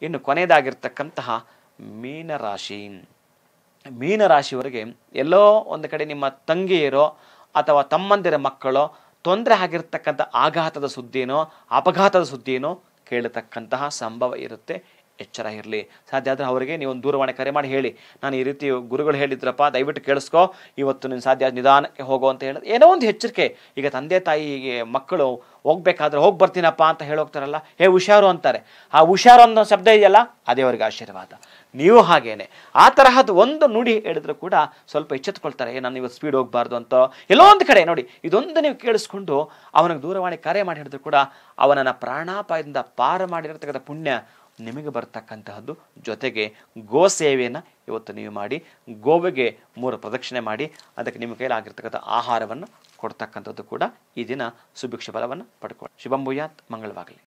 ಇನ್ನು ಕೊನೆಯದಾಗಿರ್ತಕ್ಕಂತಹ ಮೀನರಾಶಿ ಮೀನರಾಶಿಯವರಿಗೆ ಎಲ್ಲೋ ಒಂದು ಕಡೆ ನಿಮ್ಮ ತಂಗಿಯರೋ ಅಥವಾ ತಮ್ಮಂದಿರ ಮಕ್ಕಳೋ ತೊಂದರೆ ಆಗಿರ್ತಕ್ಕಂಥ ಆಘಾತದ ಸುದ್ದಿನೋ ಅಪಘಾತದ ಸುದ್ದಿನೋ ಕೇಳತಕ್ಕಂತಹ ಸಂಭವ ಇರುತ್ತೆ ಎಚ್ಚರ ಇರಲಿ ಸಾಧ್ಯ ಆದರೆ ಅವರಿಗೆ ನೀವು ಒಂದು ದೂರವಾಣಿ ಕರೆ ಮಾಡಿ ಹೇಳಿ ನಾನು ಈ ರೀತಿ ಗುರುಗಳು ಹೇಳಿದ್ರಪ್ಪ ದಯವಿಟ್ಟು ಕೇಳಿಸ್ಕೊ ಇವತ್ತು ನೀನು ಸಾಧ್ಯ ಆದ್ರೆ ನಿಧಾನಕ್ಕೆ ಹೋಗೋ ಅಂತ ಹೇಳೋದು ಏನೋ ಒಂದು ಎಚ್ಚರಿಕೆ ಈಗ ತಂದೆ ತಾಯಿಗೆ ಮಕ್ಕಳು ಹೋಗ್ಬೇಕಾದ್ರೆ ಹೋಗಿ ಬರ್ತೀನಪ್ಪ ಅಂತ ಹೇಳೋಗ್ತಾರಲ್ಲ ಹೇ ಹುಷಾರು ಅಂತಾರೆ ಆ ಹುಷಾರು ಅನ್ನೋ ಶಬ್ದ ಇದೆಯಲ್ಲ ಅದೇ ಅವ್ರಿಗೆ ಆಶೀರ್ವಾದ ನೀವು ಹಾಗೇನೆ ಆ ತರಹದ ಒಂದು ನುಡಿ ಹೇಳಿದ್ರು ಕೂಡ ಸ್ವಲ್ಪ ಎಚ್ಚೆತ್ಕೊಳ್ತಾರೆ ಏ ನಾನು ಇವತ್ತು ಸ್ಪೀಡ್ ಹೋಗಬಾರ್ದು ಅಂತ ಎಲ್ಲೋ ಒಂದು ಕಡೆ ನೋಡಿ ಇದೊಂದು ನೀವು ಕೇಳಿಸ್ಕೊಂಡು ಅವನಿಗೆ ದೂರವಾಣಿ ಕರೆ ಮಾಡಿ ಹೇಳಿದ್ರು ಕೂಡ ಅವನನ್ನ ಪ್ರಾಣಾಪಾಯದಿಂದ ಪಾರ ಮಾಡಿರತಕ್ಕಂಥ ಪುಣ್ಯ ನಿಮಗೆ ಬರ್ತಕ್ಕಂತಹದ್ದು ಜೊತೆಗೆ ಗೋ ಸೇವೆಯನ್ನು ಇವತ್ತು ನೀವು ಮಾಡಿ ಗೋವಿಗೆ ಮೂರು ಪ್ರದಕ್ಷಿಣೆ ಮಾಡಿ ಅದಕ್ಕೆ ನಿಮ್ಮ ಕೈಲಿ ಆಗಿರ್ತಕ್ಕಂಥ ಆಹಾರವನ್ನು ಕೊಡ್ತಕ್ಕಂಥದ್ದು ಕೂಡ ಈ ದಿನ ಸುಭಿಕ್ಷ ಫಲವನ್ನು ಪಡ್ಕೊಳ್ಳಿ ಶುಭಂಭೂಯಾತ್ ಮಂಗಳವಾಗಲಿ